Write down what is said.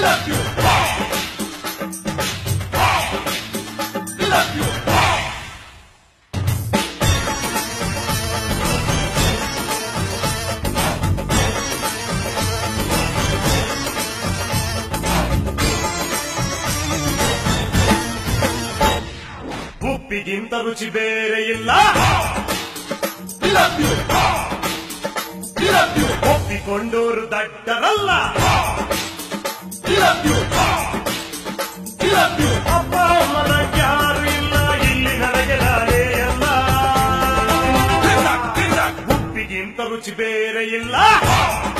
love you. Love you. ಉಪ್ಪಿಗಿಂತ ರುಚಿ ಬೇರೆ ಇಲ್ಲ Love you. Love you. ಒಪ್ಪಿಕೊಂಡೋರು ದಡ್ಡರಲ್ಲ Love you. Love you. ಅಪ್ಪ ಅಮ್ಮನ ಯಾರು ಇಲ್ಲ ಇಲ್ಲಿ ನನಗೆ ನಾನೇ ಅಲ್ಲ Tick-tock, tick-tock. ಉಪ್ಪಿಗಿಂತ ರುಚಿ ಬೇರೆ ಇಲ್ಲ